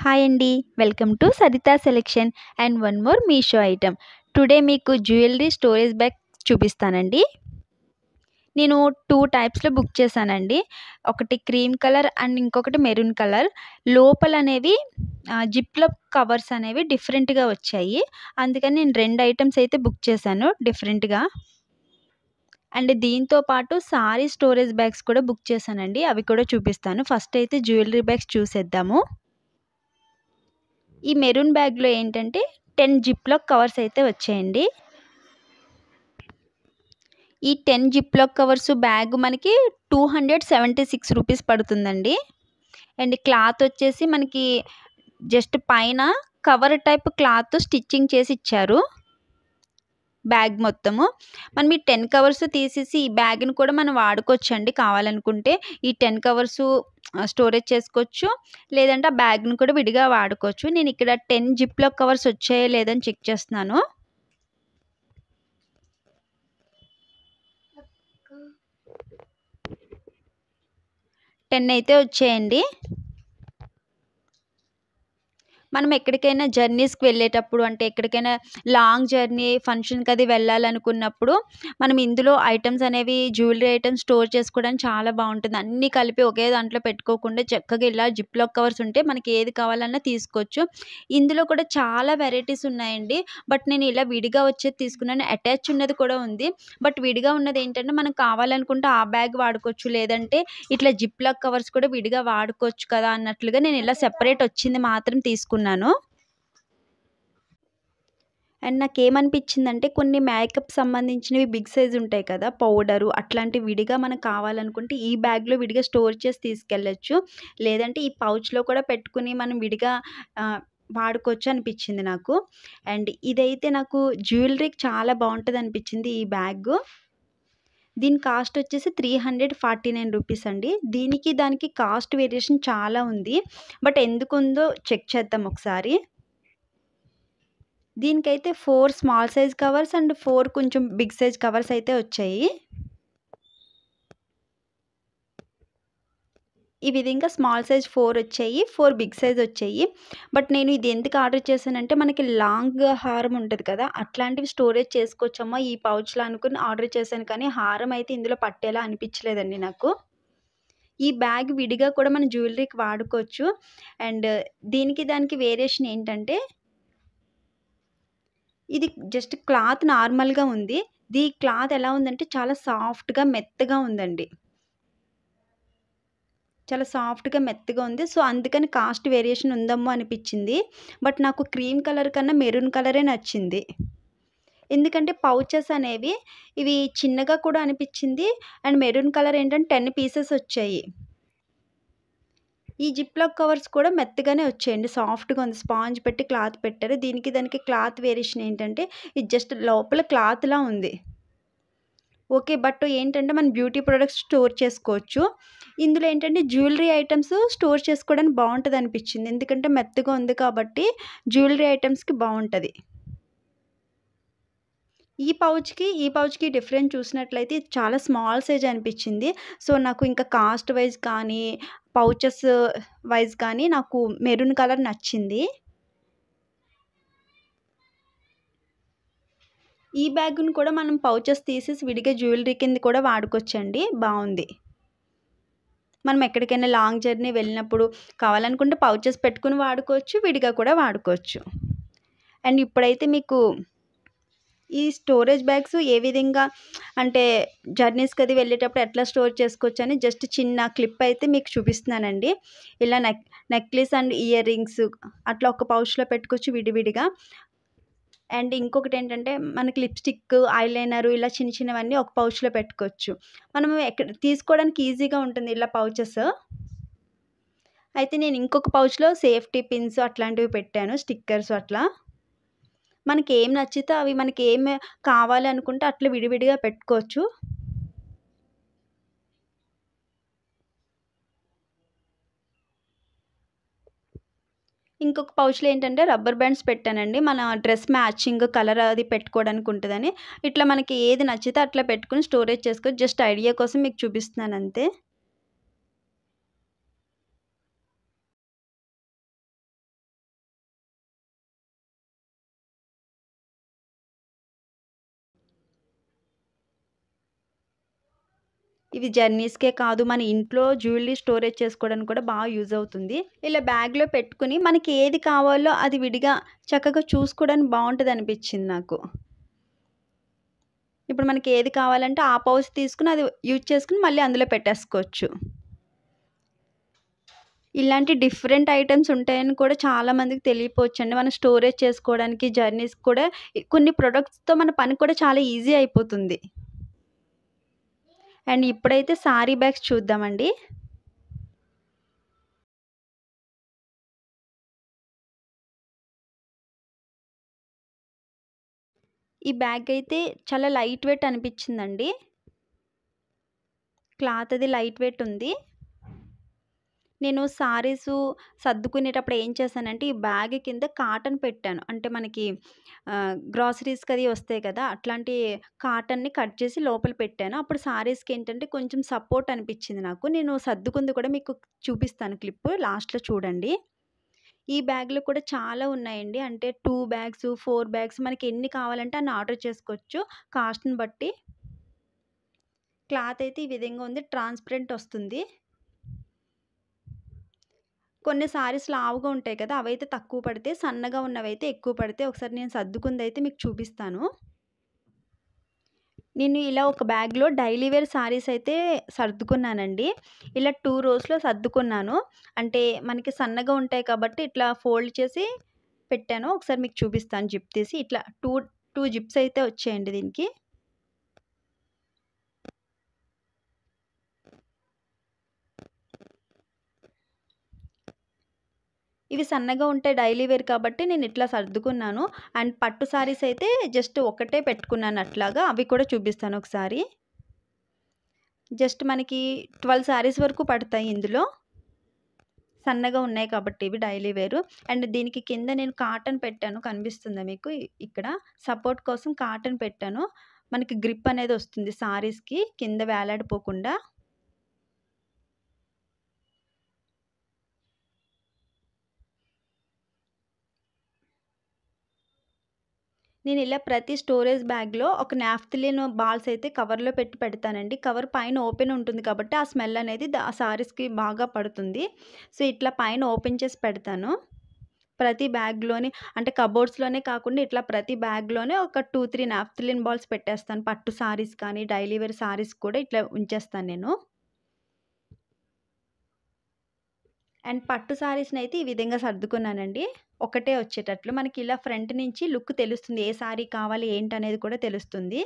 Hi అండి welcome to Saritha selection and one more Meesho item today మీకు jewellery storage bag చూపిస్తానండి నేను టూ టైప్స్లో బుక్ చేశానండి ఒకటి క్రీమ్ కలర్ అండ్ ఇంకొకటి మెరూన్ కలర్ లోపల అనేవి జిప్లో కవర్స్ అనేవి డిఫరెంట్గా వచ్చాయి అందుకని నేను రెండు ఐటమ్స్ అయితే బుక్ చేశాను డిఫరెంట్గా అండ్ దీంతో పాటు సారీ స్టోరేజ్ బ్యాగ్స్ కూడా బుక్ చేశానండి అవి కూడా చూపిస్తాను ఫస్ట్ అయితే జ్యువెలరీ బ్యాగ్స్ చూసేద్దాము ఈ మెరూన్ బ్యాగ్లో ఏంటంటే టెన్ జిప్లాక్ కవర్స్ అయితే వచ్చాయండి ఈ టెన్ జిప్లాక్ కవర్స్ బ్యాగ్ మనకి two hundred seventy six rupees పడుతుందండి అండ్ క్లాత్ వచ్చేసి మనకి జస్ట్ పైన కవర్ టైప్ క్లాత్ స్టిచ్చింగ్ చేసి ఇచ్చారు బ్యాగ్ మొత్తము మనం ఈ టెన్ కవర్స్ తీసేసి ఈ బ్యాగ్ని కూడా మనం వాడుకోవచ్చు అండి కావాలనుకుంటే ఈ టెన్ కవర్స్ స్టోరేజ్ చేసుకోవచ్చు లేదంటే ఆ బ్యాగ్ని కూడా విడిగా వాడుకోవచ్చు నేను ఇక్కడ టెన్ జిప్లో కవర్స్ వచ్చాయో లేదని చెక్ చేస్తున్నాను టెన్ అయితే వచ్చాయండి మనం ఎక్కడికైనా జర్నీస్కి వెళ్ళేటప్పుడు అంటే ఎక్కడికైనా లాంగ్ జర్నీ ఫంక్షన్కి అది వెళ్ళాలనుకున్నప్పుడు మనం ఇందులో ఐటమ్స్ అనేవి జ్యువెలరీ ఐటమ్స్ స్టోర్ చేసుకోవడానికి చాలా బాగుంటుంది అన్నీ కలిపి ఒకే దాంట్లో పెట్టుకోకుండా చక్కగా ఇలా జిప్లాక్ కవర్స్ ఉంటే మనకి ఏది కావాలన్నా తీసుకోవచ్చు ఇందులో కూడా చాలా వెరైటీస్ ఉన్నాయండి బట్ నేను ఇలా విడిగా వచ్చేది తీసుకున్నాను అటాచ్ ఉన్నది కూడా ఉంది బట్ విడిగా ఉన్నది ఏంటంటే మనం కావాలనుకుంటే ఆ బ్యాగ్ వాడుకోవచ్చు లేదంటే ఇట్లా జిప్లాక్ కవర్స్ కూడా విడిగా వాడుకోవచ్చు కదా అన్నట్లుగా నేను ఇలా సెపరేట్ వచ్చింది మాత్రం తీసుకున్నాను తీసుకున్నాను అండ్ నాకేమనిపించిందంటే కొన్ని మేకప్ సంబంధించినవి బిగ్ సైజ్ ఉంటాయి కదా పౌడరు అట్లాంటివి విడిగా మనకు కావాలనుకుంటే ఈ బ్యాగ్లో విడిగా స్టోర్ చేసి తీసుకెళ్ళచ్చు లేదంటే ఈ పౌచ్లో కూడా పెట్టుకుని మనం విడిగా వాడుకోవచ్చు అనిపించింది నాకు అండ్ ఇదైతే నాకు జ్యువెలరీకి చాలా బాగుంటుంది అనిపించింది ఈ బ్యాగ్ దీని కాస్ట్ వచ్చేసి three hundred forty nine rupees అండి దీనికి దానికి కాస్ట్ వేరియేషన్ చాలా ఉంది బట్ ఎందుకు ఉందో చెక్ చేద్దాం ఒకసారి దీనికైతే four small size covers and four కొంచెం బిగ్ సైజ్ కవర్స్ అయితే వచ్చాయి ఈ విధంగా స్మాల్ సైజ్ ఫోర్ వచ్చాయి ఫోర్ బిగ్ సైజ్ వచ్చాయి బట్ నేను ఇది ఎందుకు ఆర్డర్ చేశానంటే మనకి లాంగ్ హారం ఉంటుంది కదా అట్లాంటివి స్టోరేజ్ చేసుకోవచ్చమ్మా ఈ పౌచ్లో అనుకుని ఆర్డర్ చేశాను కానీ హారం అయితే ఇందులో పట్టేలా అనిపించలేదండి నాకు ఈ బ్యాగ్ విడిగా కూడా మన జ్యువెలరీకి వాడుకోవచ్చు అండ్ దీనికి దానికి వేరియేషన్ ఏంటంటే ఇది జస్ట్ క్లాత్ నార్మల్గా ఉంది దీ క్లాత్ ఎలా ఉందంటే చాలా సాఫ్ట్గా మెత్తగా ఉందండి చాలా సాఫ్ట్గా మెత్తగా ఉంది సో అందుకని కాస్ట్ వేరియేషన్ ఉందమ్మో అనిపించింది బట్ నాకు క్రీమ్ కలర్ కన్నా మెరూన్ కలరే నచ్చింది ఎందుకంటే పౌచెస్ అనేవి ఇవి చిన్నగా కూడా అనిపించింది అండ్ మెరూన్ కలర్ ఏంటంటే టెన్ పీసెస్ వచ్చాయి ఈ జిప్లాక్ కవర్స్ కూడా మెత్తగానే వచ్చాయండి సాఫ్ట్గా ఉంది స్పాంజ్ పెట్టి క్లాత్ పెట్టారు దీనికి దానికి క్లాత్ వేరియేషన్ ఏంటంటే ఇది జస్ట్ లోపల క్లాత్లా ఉంది ఓకే బట్ ఏంటంటే మనం బ్యూటీ ప్రొడక్ట్స్ స్టోర్ చేసుకోవచ్చు ఇందులో ఏంటంటే జ్యువెలరీ ఐటమ్స్ స్టోర్ చేసుకోవడానికి బాగుంటుంది అనిపించింది ఎందుకంటే మెత్తగా ఉంది కాబట్టి జ్యువెలరీ ఐటమ్స్కి బాగుంటుంది ఈ పౌచ్కి ఈ పౌచ్కి డిఫరెన్స్ చూసినట్లయితే చాలా స్మాల్ సైజ్ అనిపించింది సో నాకు ఇంకా కాస్ట్ వైజ్ కానీ పౌచెస్ వైజ్ కానీ నాకు మెరూన్ కలర్ నచ్చింది ఈ బ్యాగ్ను కూడా మనం పౌచెస్ తీసేసి విడిగా జ్యువెలరీ కింద కూడా వాడుకోవచ్చండి బాగుంది మనం ఎక్కడికైనా లాంగ్ జర్నీ వెళ్ళినప్పుడు కావాలనుకుంటే పౌచెస్ పెట్టుకుని వాడుకోవచ్చు విడిగా కూడా వాడుకోవచ్చు అండ్ ఇప్పుడైతే మీకు ఈ స్టోరేజ్ బ్యాగ్స్ ఏ విధంగా అంటే జర్నీస్కి అది వెళ్ళేటప్పుడు ఎట్లా స్టోర్ చేసుకోవచ్చు అని జస్ట్ చిన్న క్లిప్ అయితే మీకు చూపిస్తున్నానండి ఇలా neck necklace and earrings అట్లా ఒక పౌచ్లో పెట్టుకోవచ్చు విడివిడిగా అండ్ ఇంకొకటి ఏంటంటే మనకి లిప్స్టిక్ ఐలైనర్ ఇలా చిన్న చిన్నవన్నీ ఒక పౌచ్లో పెట్టుకోవచ్చు మనం ఎక్కడ తీసుకోవడానికి ఈజీగా ఉంటుంది ఇలా పౌచెస్ అయితే నేను ఇంకొక పౌచ్లో సేఫ్టీ పిన్స్ అట్లాంటివి పెట్టాను స్టిక్కర్స్ అట్లా మనకి ఏం నచ్చితే అవి మనకి ఏం కావాలి అనుకుంటే అట్లా విడివిడిగా పెట్టుకోవచ్చు ఇంకొక పౌచ్లో ఏంటంటే రబ్బర్ బ్యాండ్స్ పెట్టానండి మన డ్రెస్ మ్యాచింగ్ కలర్ అది పెట్టుకోవడానికి ఉంటుందని ఇట్లా మనకి ఏది నచ్చితే అట్లా పెట్టుకుని స్టోరేజ్ చేసుకోవచ్చు జస్ట్ ఐడియా కోసం మీకు చూపిస్తున్నాను అంతే ఇవి జర్నీస్‌కే కాదు మన ఇంట్లో జ్యువెల్లరీ స్టోరేజ్ చేసుకోవడానికి కూడా బాగా యూజ్ అవుతుంది. ఇలా బ్యాగ్‌లో పెట్టుకొని మనకి ఏది కావాలో అది విడిగా చక్కగా చూసుకోవడానికి బావుంటదనిపించింది నాకు. ఇప్పుడు మనకి ఏది కావాలంటే ఆ పౌచ్ తీసుకొని అది యూజ్ చేసుకొని మళ్ళీ అందులో పెట్టేసుకోవచ్చు. ఇలాంటి డిఫరెంట్ ఐటెమ్స్ ఉంటాయని కూడా చాలా మందికి తెలియపోవచ్చండి. మనం స్టోరేజ్ చేసుకోవడానికి జర్నీస్‌కి కూడా కొన్ని ప్రొడక్ట్స్‌తో మన పని కూడా చాలా ఈజీ అయిపోతుంది. అండ్ ఇప్పుడైతే సారీ బ్యాగ్స్ చూద్దామండి. ఈ బ్యాగ్ అయితే చాలా లైట్ వెయిట్ అనిపించిందండి. క్లాత్ అది లైట్ వెయిట్ ఉంది. నేను సారీసు సర్దుకునేటప్పుడు ఏం చేశానంటే ఈ బ్యాగ్ కింద కాటన్ పెట్టాను. అంటే మనకి ఆహ్, గ్రోసరీస్‌కి అది వస్తాయి కదా! అట్లాంటి కాటన్‌ని కట్ చేసి లోపల పెట్టాను. అప్పుడు సారీస్‌కి ఏంటంటే కొంచెం సపోర్ట్ అనిపించింది నాకు. నేను సర్దుకుంది కూడా మీకు చూపిస్తాను క్లిప్ లాస్ట్‌లో చూడండి. ఈ బ్యాగ్‌లో కూడా చాలా ఉన్నాయండి. అంటే 2 బ్యాగ్స్, 4 బ్యాగ్స్ మనకి ఎన్ని కావాలంటే అన్ని ఆర్డర్ చేసుకోవచ్చు కాస్ట్‌ని బట్టి. క్లాత్ అయితే ఈ విధంగా ఉంది. ట్రాన్స్‌పరెంట్ వస్తుంది. కొన్ని సారీస్ లావుగా ఉంటాయి కదా! అవైతే తక్కువ పడతాయి. సన్నగా ఉన్నవైతే ఎక్కువ పడతాయి. ఒకసారి నేను సర్దుకుందైతే మీకు చూపిస్తాను. నేను ఇలా ఒక బ్యాగ్‌లో డైలీ వేర్ సారీస్ అయితే సర్దుకున్నానండి. ఇలా 2 రోస్‌లో సర్దుకున్నాను. అంటే మనకి సన్నగా ఉంటాయి కాబట్టి ఇట్లా ఫోల్డ్ చేసి పెట్టాను. ఒకసారి మీకు చూపిస్తాను జిప్ తీసి. ఇట్లా 2, 2 జిప్స్ అయితే వచ్చాయండి దీనికి. ఇవి సన్నగా ఉంటాయి డైలీ వేర్ కాబట్టి నేను ఇట్లా సర్దుకున్నాను. అండ్ పట్టు సారీస్ అయితే జస్ట్ ఒకటే పెట్టుకున్నాను అట్లాగా. అవి కూడా చూపిస్తాను ఒకసారి. జస్ట్ మనకి 12 సారీస్ వరకు పడతాయి ఇందులో. సన్నగా ఉన్నాయి కాబట్టి ఇవి డైలీ వేరు. అండ్ దీనికి కింద నేను కాటన్ పెట్టాను. కనిపిస్తుందా మీకు? ఇక్కడ సపోర్ట్ కోసం కాటన్ పెట్టాను. మనకి గ్రిప్ అనేది వస్తుంది సారీస్‌కి కింద వేలాడిపోకుండా. నేను ఇలా ప్రతి స్టోరేజ్ బ్యాగ్‌లో ఒక నాఫ్థలిన్ బాల్స్ అయితే కవర్‌లో పెట్టి పెడతానండి. కవర్ పైన ఓపెన్ ఉంటుంది కాబట్టి ఆ స్మెల్ అనేది ద ఆ సారీస్‌కి బాగా పడుతుంది. సో, ఇట్లా పైన ఓపెన్ చేసి పెడతాను. ప్రతి బ్యాగ్‌లోని అంటే కబోర్డ్స్‌లోనే కాకుండా ఇట్లా ప్రతి బ్యాగ్‌లోనే ఒక 2, 3 నాఫ్థలిన్ బాల్స్ పెట్టేస్తాను. పట్టు సారీస్ కానీ, డైలీ వేర్ సారీస్ కూడా ఇట్లా ఉంచేస్తాను నేను. అండ్ పట్టు సారీస్‌నైతే ఈ విధంగా సర్దుకున్నానండి. ఒకటే వచ్చేటట్లు. మనకి ఇలా ఫ్రంట్ నుంచి లుక్ తెలుస్తుంది. ఏ సారీ కావాలి ఏంటనేది కూడా తెలుస్తుంది.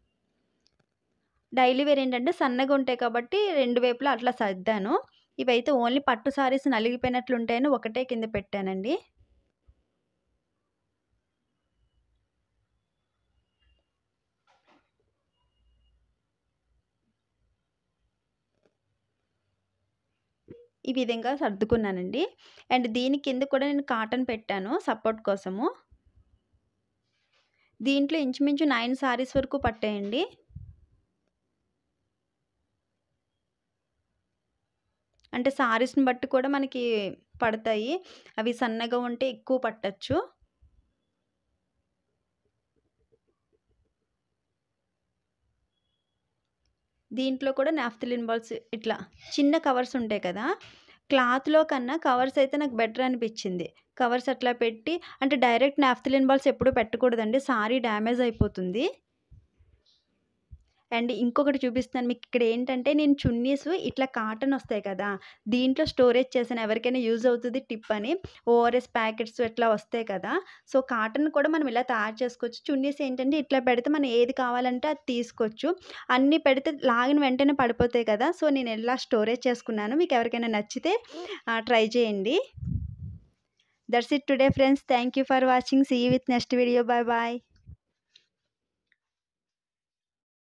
డైలీ వేర్ ఏంటంటే సన్నగా ఉంటాయి కాబట్టి 2 వైపులా అట్లా సర్దాను. ఇవైతే ఓన్లీ పట్టు సారీస్ నలిగిపోయినట్లు ఉంటాయని ఒకటే కింద పెట్టానండి. ఈ విధంగా సర్దుకున్నానండి. అండ్ దీని కింద కూడా నేను కాటన్ పెట్టాను సపోర్ట్ కోసము. దీంట్లో ఇంచుమించు 9 సారీస్ వరకు పట్టాయండి. అంటే సారీస్‌ని బట్టి కూడా మనకి పడతాయి. అవి సన్నగా ఉంటే ఎక్కువ పట్టొచ్చు. దీంట్లో కూడా నాఫ్థలిన్ బాల్స్ ఇట్లా చిన్న కవర్స్ ఉంటాయి కదా! క్లాత్‌లో కన్నా కవర్స్ అయితే నాకు బెటర్ అనిపించింది. కవర్స్ అట్లా పెట్టి అంటే డైరెక్ట్ నాఫ్థలిన్ బాల్స్ ఎప్పుడు పెట్టకూడదండి. సారీ డ్యామేజ్ అయిపోతుంది. అండ్ ఇంకొకటి చూపిస్తాను మీకు. ఇక్కడ ఏంటంటే నేను చున్నీస్ ఇట్లా కాటన్ వస్తాయి కదా! దీంట్లో స్టోరేజ్ చేశాను. ఎవరికైనా యూజ్ అవుతది టిప్ అని. ఓఆర్ఎస్ ప్యాకెట్స్ ఇట్లా వస్తాయి కదా! సో, కాటన్ కూడా మనం ఇలా తయారు చేసుకోవచ్చు. చున్నీస్ ఏంటంటే ఇట్లా పెడితే మనం ఏది కావాలంటే అది తీసుకోవచ్చు. అన్నీ పెడితే లాగిన వెంటనే పడిపోతాయి కదా! సో, నేను ఇలా స్టోరేజ్ చేసుకున్నాను. మీకు ఎవరికైనా నచ్చితే ఆహ్, ట్రై చేయండి. That's it today friends. Thank you for watching. See you with next video. Bye bye.